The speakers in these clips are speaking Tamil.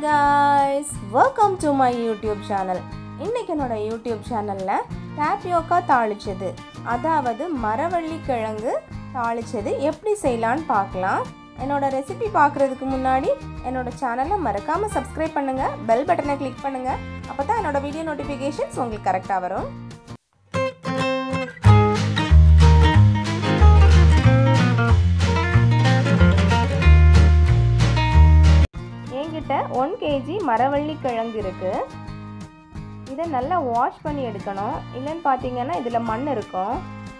guys welcome to my YouTube channel இன்னைக்கு என்னோட யூடியூப் சேனலில் டேப்பியோக்கா தாளிச்சது அதாவது மரவள்ளி கிழங்கு தாளிச்சது எப்படி செய்யலான்னு பார்க்கலாம் என்னோட ரெசிபி பார்க்குறதுக்கு முன்னாடி என்னோட சேனலை மறக்காமல் சப்ஸ்கிரைப் பண்ணுங்கள் பெல் பட்டனை கிளிக் பண்ணுங்கள் அப்போ தான் என்னோட வீடியோ நோட்டிஃபிகேஷன்ஸ் உங்களுக்கு கரெக்டாக வரும் என்கிட்ட ஒன் கேஜி மரவள்ளி கிழங்கு இருக்குது இதை நல்லா வாஷ் பண்ணி எடுக்கணும் இல்லைன்னு பார்த்தீங்கன்னா இதில் மண் இருக்கும்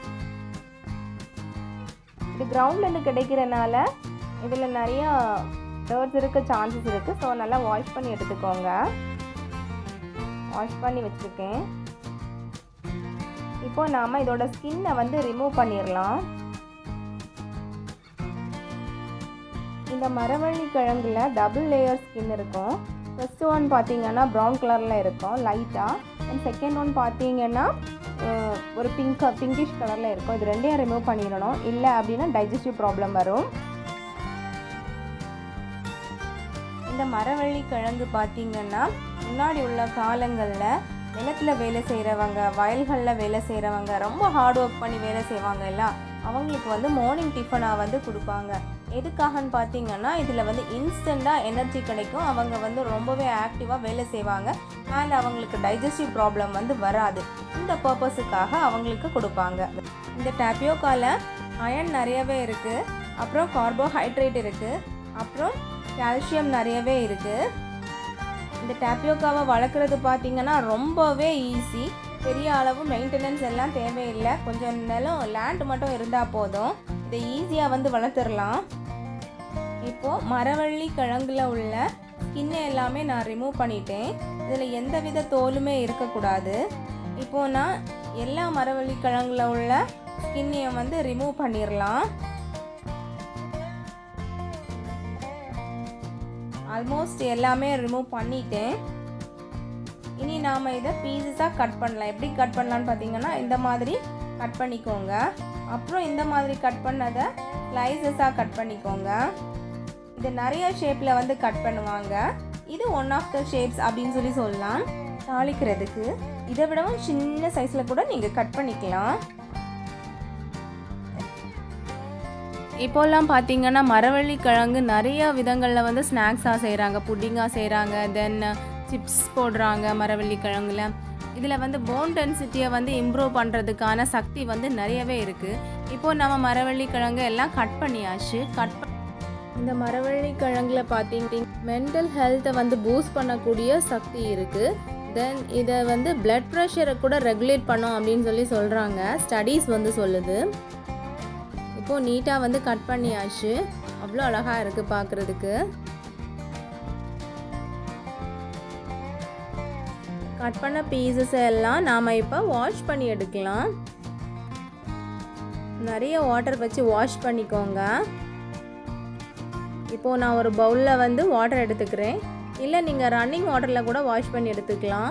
இது கிரவுண்ட்லேருந்து கிடைக்கிறனால இதில் நிறையா டர்ட்ஸ் இருக்க சான்சஸ் இருக்குது ஸோ நல்லா வாஷ் பண்ணி எடுத்துக்கோங்க வாஷ் பண்ணி வச்சுருக்கேன் இப்போ நாம் இதோட ஸ்கின்னை வந்து ரிமூவ் பண்ணிடலாம் இந்த மரவள்ளி கிழங்குல டபுள் லேயர் ஸ்கின் இருக்கும் ஃபர்ஸ்ட் ஒன் பார்த்தீங்கன்னா ப்ரௌன் கலரில் இருக்கும் லைட்டாக அண்ட் செகண்ட் ஒன் பார்த்தீங்கன்னா அஹ், ஒரு பிங்க் பிங்கிஷ் கலரில் இருக்கும் இது ரெண்டையும் ரிமூவ் பண்ணிடணும் இல்லை அப்படின்னா டைஜஸ்டிவ் ப்ராப்ளம் வரும் இந்த மரவள்ளி கிழங்கு பார்த்தீங்கன்னா முன்னாடி உள்ள காலங்களில் நிலத்தில் வேலை செய்கிறவங்க வயல்களில் வேலை செய்கிறவங்க ரொம்ப ஹார்ட் ஒர்க் பண்ணி வேலை செய்வாங்க எல்லாம் அவங்களுக்கு வந்து மார்னிங் டிஃபனாக வந்து கொடுப்பாங்க எதுக்காகன்னு பார்த்தீங்கன்னா இதில் வந்து இன்ஸ்டண்ட்டாக எனர்ஜி கிடைக்கும் அவங்க வந்து ரொம்பவே ஆக்டிவாக வேலை செய்வாங்க அண்ட் அவங்களுக்கு டைஜஸ்டிவ் ப்ராப்ளம் வந்து வராது இந்த பர்பஸுக்காக அவங்களுக்கு கொடுப்பாங்க இந்த டேப்பியோக்கால அயன் நிறையவே இருக்குது அப்புறம் கார்போஹைட்ரேட் இருக்குது அப்புறம் கால்சியம் நிறையவே இருக்குது இந்த டேப்பியோக்காவை வளர்க்குறது பார்த்தீங்கன்னா ரொம்பவே ஈஸி பெரிய அளவு மெயின்டெனன்ஸ் எல்லாம் தேவையில்லை கொஞ்சம் நிலம் லேண்ட் மட்டும் இருந்தால் போதும் இதை ஈஸியாக வந்து வளர்த்துடலாம் இப்போது மரவள்ளி கிழங்குல உள்ள ஸ்கின்னை எல்லாமே நான் ரிமூவ் பண்ணிட்டேன் இதில் எந்த வித தோலுமே இருக்கக்கூடாது இப்போது நான் எல்லா மரவள்ளி கிழங்குல உள்ள ஸ்கின்னையும் வந்து ரிமூவ் பண்ணிடலாம் ஆல்மோஸ்ட் எல்லாமே ரிமூவ் பண்ணிட்டேன் இனி நாம் இதை பீசஸாக கட் பண்ணலாம் எப்படி கட் பண்ணலான்னு பார்த்தீங்கன்னா இந்த மாதிரி கட் பண்ணிக்கோங்க அப்புறம் இந்த மாதிரி கட் பண்ணதை ஸ்லைசஸாக கட் பண்ணிக்கோங்க இது நிறைய ஷேப்பில் வந்து கட் பண்ணுவாங்க இது ஒன் ஆஃப் த ஷேப்ஸ் அப்படின்னு சொல்லி சொல்லலாம் தாளிக்கிறதுக்கு இதை விடவும் சின்ன சைஸில் கூட நீங்கள் கட் பண்ணிக்கலாம் இப்போல்லாம் பார்த்தீங்கன்னா மரவள்ளி கிழங்கு நிறைய விதங்களில் வந்து ஸ்நாக்ஸாக செய்கிறாங்க புட்டிங்காக செய்கிறாங்க தென் சிப்ஸ் போடுறாங்க மரவள்ளி கிழங்குல இதில் வந்து போன் டென்சிட்டியை வந்து இம்ப்ரூவ் பண்ணுறதுக்கான சக்தி வந்து நிறையவே இருக்குது இப்போது நம்ம மரவள்ளி கிழங்கு எல்லாம் கட் பண்ணியாச்சு கட் இந்த மரவள்ளி கிழங்குல பார்த்தீங்கன்னா மென்டல் ஹெல்த்தை வந்து பூஸ்ட் பண்ணக்கூடிய சக்தி இருக்குது தென் இதை வந்து பிளட் ப்ரெஷரை கூட ரெகுலேட் பண்ணும் அப்படின்னு சொல்லி சொல்கிறாங்க ஸ்டடீஸ் வந்து சொல்லுது இப்போது நீட்டாக வந்து கட் பண்ணியாச்சு அவ்வளோ அழகாக இருக்குது பார்க்குறதுக்கு கட் பண்ண பீசஸ் எல்லாம் நாம் இப்போ வாஷ் பண்ணி எடுக்கலாம் நிறைய வாட்டர் வச்சு வாஷ் பண்ணிக்கோங்க இப்போது நான் ஒரு பவுலில் வந்து வாட்டர் எடுத்துக்கிறேன் இல்லை நீங்கள் ரன்னிங் வாட்டரில் கூட வாஷ் பண்ணி எடுத்துக்கலாம்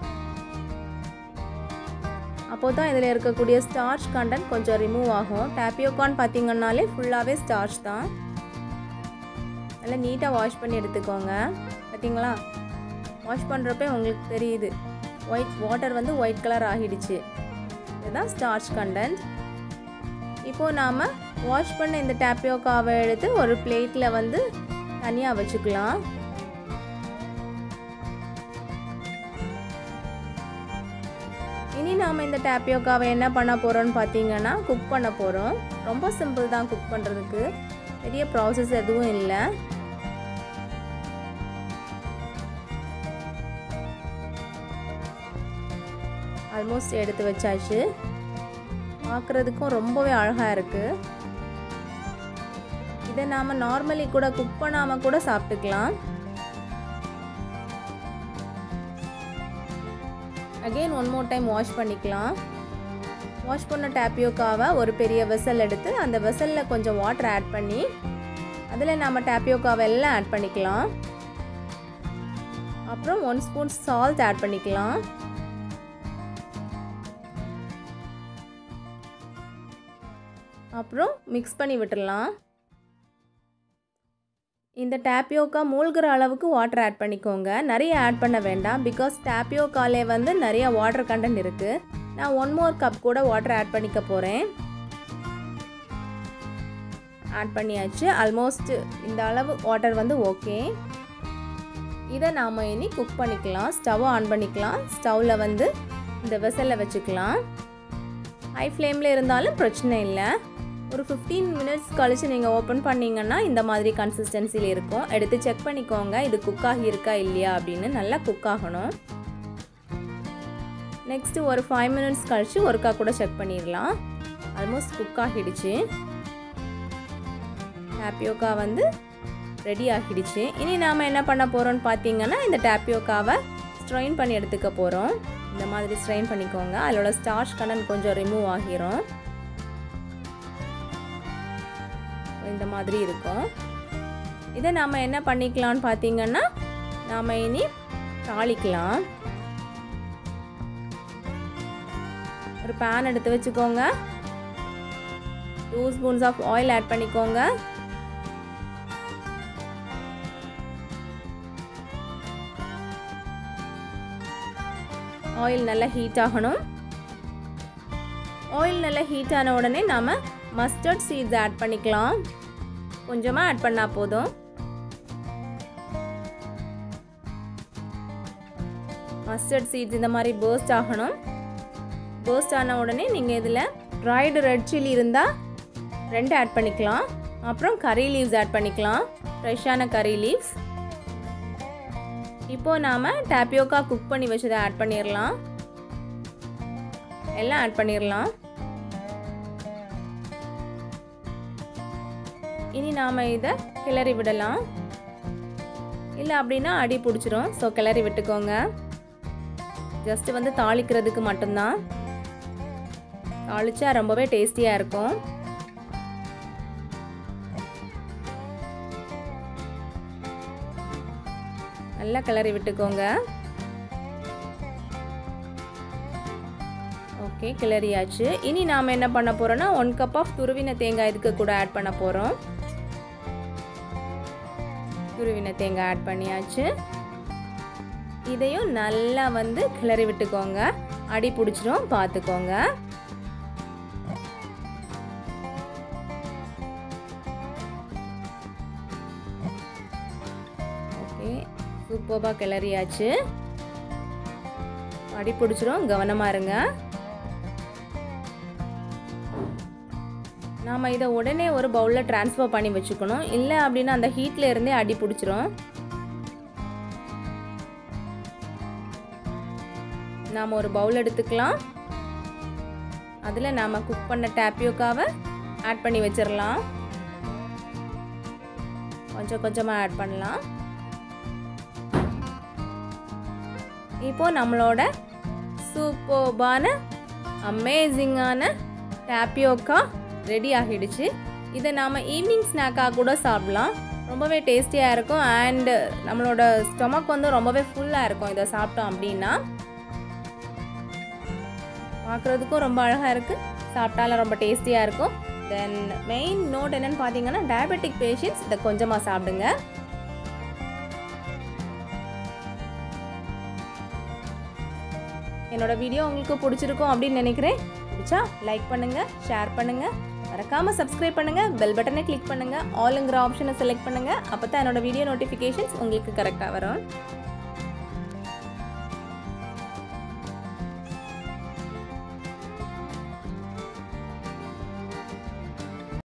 அப்போ தான் இதில் இருக்கக்கூடிய ஸ்டார்ச் கண்டென்ட் கொஞ்சம் ரிமூவ் ஆகும் டேப்பியோக்கான்னு பார்த்தீங்கன்னாலே ஃபுல்லாகவே ஸ்டார்ச் தான் நல்லா நீட்டாக வாஷ் பண்ணி எடுத்துக்கோங்க பார்த்தீங்களா வாஷ் பண்ணுறப்ப உங்களுக்கு தெரியுது ஒயிட் வாட்டர் வந்து ஒயிட் கலர் ஆகிடுச்சு இதுதான் ஸ்டார்ச் கண்டென்ட் இப்போது நாம் வாஷ் பண்ண இந்த டேப்பியோக்காவை எடுத்து ஒரு பிளேட்டில் வந்து தனியாக வச்சுக்கலாம் இனி நாம் இந்த டேப்பியோக்காவை என்ன பண்ண போகிறோம்னு பார்த்தீங்கன்னா குக் பண்ண போகிறோம் ரொம்ப சிம்பிள் தான் குக் பண்ணுறதுக்கு பெரிய ப்ராசஸ் எதுவும் இல்லை ஆல்மோஸ்ட் எடுத்து வச்சாச்சு பார்க்குறதுக்கும் ரொம்பவே அழகாக இருக்குது இதை நாம் நார்மலி கூட குக் பண்ணாமல் கூட சாப்பிட்டுக்கலாம் again one more time wash பண்ணிக்கலாம் வாஷ் பண்ண டேப்பியோக்காவை ஒரு பெரிய வெசல் எடுத்து அந்த வெசலில் கொஞ்சம் வாட்டர் ஆட் பண்ணி அதில் நாம் டேப்பியோக்காவை எல்லாம் ஆட் பண்ணிக்கலாம் அப்புறம் ஒன் ஸ்பூன் சால்ட் ஆட் பண்ணிக்கலாம் அப்புறம் மிக்ஸ் பண்ணி விட்டுடலாம் இந்த டேப்பியோக்கா மூழ்கிற அளவுக்கு வாட்டர் ஆட் பண்ணிக்கோங்க நிறைய ஆட் பண்ண வேண்டாம் பிகாஸ் டேப்பியோக்காலே வந்து நிறைய வாட்டர் கண்டென்ட் இருக்குது நான் ஒன் மோர் கப் கூட வாட்டர் ஆட் பண்ணிக்க போகிறேன் ஆட் பண்ணியாச்சு ஆல்மோஸ்ட் இந்த அளவு வாட்டர் வந்து ஓகே இதை நாம் இனி குக் பண்ணிக்கலாம் ஸ்டவ்வை ஆன் பண்ணிக்கலாம் ஸ்டவ்வில் வந்து இந்த வெசலில் வச்சுக்கலாம் ஹை ஃப்ளேமில் இருந்தாலும் பிரச்சனை இல்லை ஒரு ஃபிஃப்டீன் மினிட்ஸ் கழித்து நீங்கள் ஓப்பன் பண்ணிங்கன்னா இந்த மாதிரி கன்சிஸ்டன்சியில் இருக்கும் எடுத்து செக் பண்ணிக்கோங்க இது குக் ஆகியிருக்கா இல்லையா அப்படின்னு நல்லா குக் ஆகணும் நெக்ஸ்ட்டு ஒரு ஃபைவ் மினிட்ஸ் கழித்து ஒருக்கா கூட செக் பண்ணிடலாம் ஆல்மோஸ்ட் குக் ஆகிடுச்சு டேப்பியோக்கா வந்து ரெடி ஆகிடுச்சு இனி நாம் என்ன பண்ண போகிறோம்னு பார்த்தீங்கன்னா இந்த டேப்பியோக்காவை ஸ்ட்ரெயின் பண்ணி எடுத்துக்க போகிறோம் இந்த மாதிரி ஸ்ட்ரெயின் பண்ணிக்கோங்க அதோட ஸ்டார்ச் கண்டென்ட் கொஞ்சம் ரிமூவ் ஆகிரும் இந்த மாதிரி இருக்கும் இதை நாம் என்ன பண்ணிக்கலாம்னு பார்த்தீங்கன்னா நாம் இனி தாளிக்கலாம் ஒரு பேன் எடுத்து வச்சுக்கோங்க two spoons of oil add பண்ணிக்கோங்க ஆயில் நல்லா ஹீட் ஆகணும் ஆயில் நல்லா ஹீட் ஆன உடனே நாம் மஸ்டர்ட் சீட்ஸ் ஆட் பண்ணிக்கலாம் கொஞ்சமாக ஆட் பண்ணால் போதும் மஸ்டர்ட் சீட்ஸ் இந்த மாதிரி பேர்ஸ்ட் ஆகணும் பேர்ஸ்ட் ஆன உடனே நீங்கள் இதில் ட்ரைடு ரெட் சில்லி இருந்தால் ரெண்டு ஆட் பண்ணிக்கலாம் அப்புறம் கறி லீவ்ஸ் ஆட் பண்ணிக்கலாம் ஃப்ரெஷ்ஷான கறி லீவ்ஸ் இப்போது நாம் டேப்பியோக்கா குக் பண்ணி வச்சதை ஆட் பண்ணிடலாம் எல்லாம் ஆட் பண்ணிடலாம் இனி நாம் இதை கிளறி விடலாம் இல்லை அப்படின்னா அடி பிடிச்சிரும் ஸோ கிளறி விட்டுக்கோங்க ஜஸ்ட்டு வந்து தாளிக்கிறதுக்கு மட்டும்தான் தாளிச்சா ரொம்பவே டேஸ்டியாக இருக்கும் நல்லா கிளறி விட்டுக்கோங்க ஓகே கிளறியாச்சு இனி நாம் என்ன பண்ண போகிறோன்னா ஒன் கப் ஆஃப் துருவின தேங்காய் இதுக்கு கூட ஆட் பண்ண போகிறோம் துருவின தேங்காய் ஆட் பண்ணியாச்சு இதையும் நல்லா வந்து கிளறி விட்டுக்கோங்க அடி பிடிச்சிரும் பார்த்துக்கோங்க ஓகே சூப்பராக கிளறியாச்சு அடி பிடிச்சிரும் கவனமாக இருங்க நாம் இதை உடனே ஒரு பவுலில் ட்ரான்ஸ்ஃபர் பண்ணி வச்சுக்கணும் இல்லை அப்படின்னா அந்த ஹீட்டில் இருந்தே அடி பிடிச்சிரும் நாம் ஒரு பவுல் எடுத்துக்கலாம் அதில் நாம் குக் பண்ண டேப்பியோக்காவை ஆட் பண்ணி வச்சிடலாம் கொஞ்சம் கொஞ்சமாக ஆட் பண்ணலாம் இப்போ நம்மளோட சூப்பர்பான அமேசிங்கான டேப்பியோக்கா ரெடி ஆகிடுச்சு இதை நாம் ஈவினிங் ஸ்நாக்காக கூட சாப்பிடலாம் ரொம்பவே டேஸ்டியாக இருக்கும் அண்டு நம்மளோட ஸ்டொமக் வந்து ரொம்பவே ஃபுல்லாக இருக்கும் இதை சாப்பிட்டோம் அப்படின்னா பார்க்குறதுக்கும் ரொம்ப அழகாக இருக்குது சாப்பிட்டாலும் ரொம்ப டேஸ்டியாக இருக்கும் தென் மெயின் நோட் என்னென்னு பார்த்தீங்கன்னா டயபெட்டிக் பேஷண்ட்ஸ் இதை கொஞ்சமாக சாப்பிடுங்க என்னோட வீடியோ உங்களுக்கு பிடிச்சிருக்கும் அப்படின்னு நினைக்கிறேன் பிடிச்சா லைக் பண்ணுங்கள் ஷேர் பண்ணுங்கள் மறக்காமல் சப்ஸ்கிரைப் பண்ணுங்கள் பெல் பட்டனை கிளிக் பண்ணுங்கள் ஆளுங்கிற ஆப்ஷனை செலக்ட் பண்ணுங்கள் அப்போ தான் என்னோட வீடியோ நோட்டிஃபிகேஷன்ஸ் உங்களுக்கு கரெக்டாக வரும்